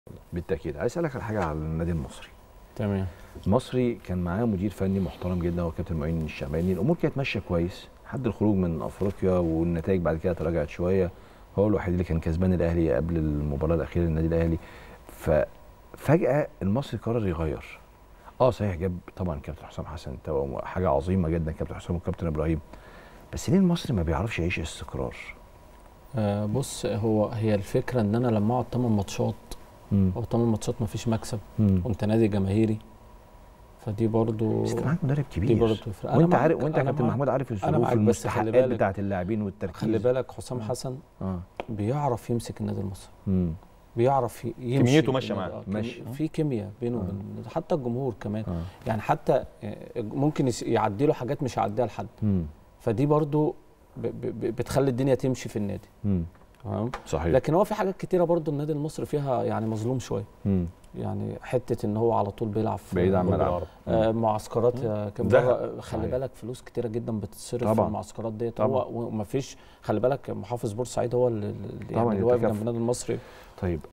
بالتاكيد عايز اسالك على حاجه على النادي المصري تمام المصري كان معاه مدير فني محترم جدا هو كابتن معين الشعباني الامور كانت ماشيه كويس لحد الخروج من افريقيا والنتائج بعد كده تراجعت شويه هو الوحيد اللي كان كسبان الاهلي قبل المباراه الاخيره للنادي الاهلي ففجاه المصري قرر يغير اه صحيح جاب طبعا كابتن حسام حسن طبعاً حاجه عظيمه جدا كابتن حسام وكابتن ابراهيم بس ليه المصري ما بيعرفش يعيش استقرار آه بص هو هي الفكره ان انا لما اقعد 8 ماتشات مم. او 8 ماتشات ما فيش مكسب مم. وانت نادي جماهيري فدي برضو بس انت معاك مدرب دي كبير برضو تفرق. أنا وانت معاك- عارف وانت يا أنا كابتن معاك. محمود عارف الظروف معاك، بس خلي والمستحقات بالك- بتاعت اللاعبين والتركيز خلي بالك حسام آه. حسن اه بيعرف يمسك النادي المصري مم. بيعرف ي- يمشي كميته ماشية بالنادي. معاه. آه، كمي- ماشي. في كيمياء بينه آه. وبين حتى الجمهور كمان اه يعني حتى آه، ممكن يس- يعدي له حاجات مش هيعديها لحد مم. فدي برضو ب- ب- بتخلي الدنيا تمشي في النادي مم. تمام صحيح لكن هو في حاجات كتيره برضو النادي المصري فيها يعني مظلوم شويه مم. يعني حته ان هو على طول بيلعب في بعيد عن برج الملعب العرب. آه معسكرات يا كان ده بره خلي صحيح. بالك فلوس كتيره جدا بتتصرف طبعاً. في المعسكرات ديت طبعاً. هو وما فيش خلي بالك محافظ بورسعيد هو اللي اللي طبعاً يعني اللي واقف يتكفل. جنب النادي المصري طيب